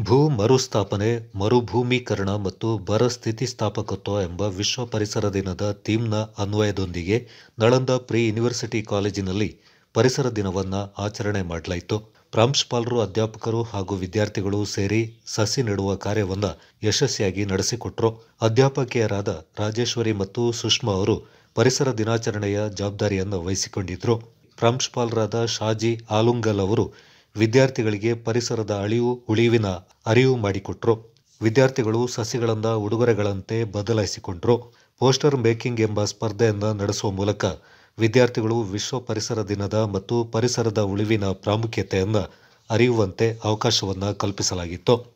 ಭೂ ಮರುಸ್ಥಾಪನೆ ಮರುಭೂಮೀಕರಣ ಮತ್ತು ಬರ ಸ್ಥಿತಿಸ್ಥಾಪಕತ್ವ ಎಂಬ ವಿಶ್ವ ಪರಿಸರ ದಿನದ ಥೀಮ್ನ ಅನ್ವಯದೊಂದಿಗೆ ನಳಂದ ಪ್ರಿ ಯೂನಿವರ್ಸಿಟಿ ಕಾಲೇಜಿನಲ್ಲಿ ಪರಿಸರ ದಿನವನ್ನು ಆಚರಣೆ ಮಾಡಲಾಯಿತು ಪ್ರಾಂಶುಪಾಲರು ಅಧ್ಯಾಪಕರು ಹಾಗೂ ವಿದ್ಯಾರ್ಥಿಗಳು ಸೇರಿ ಸಸಿ ನೆಡುವ ಕಾರ್ಯವನ್ನು ಯಶಸ್ವಿಯಾಗಿ ನಡೆಸಿಕೊಟ್ರು ಅಧ್ಯಾಪಕಿಯರಾದ ರಾಜೇಶ್ವರಿ ಮತ್ತು ಸುಷ್ಮಾ ಅವರು ಪರಿಸರ ದಿನಾಚರಣೆಯ ಜವಾಬ್ದಾರಿಯನ್ನು ವಹಿಸಿಕೊಂಡಿದ್ರು ಪ್ರಾಂಶುಪಾಲರಾದ ಶಾಜಿ ಆಲುಂಗಲ್ ಅವರು ವಿದ್ಯಾರ್ಥಿಗಳಿಗೆ ಪರಿಸರದ ಅಳಿವು ಉಳಿವಿನ ಅರಿವು ಮಾಡಿಕೊಟ್ರು ವಿದ್ಯಾರ್ಥಿಗಳು ಸಸಿಗಳನ್ನ ಉಡುಗೊರೆಗಳಂತೆ ಬದಲಾಯಿಸಿಕೊಂಡ್ರು ಪೋಸ್ಟರ್ ಮೇಕಿಂಗ್ ಎಂಬ ಸ್ಪರ್ಧೆಯನ್ನು ನಡೆಸುವ ಮೂಲಕ ವಿದ್ಯಾರ್ಥಿಗಳು ವಿಶ್ವ ಪರಿಸರ ದಿನದ ಮತ್ತು ಪರಿಸರದ ಉಳಿವಿನ ಪ್ರಾಮುಖ್ಯತೆಯನ್ನು ಅರಿಯುವಂತೆ ಅವಕಾಶವನ್ನು ಕಲ್ಪಿಸಲಾಗಿತ್ತು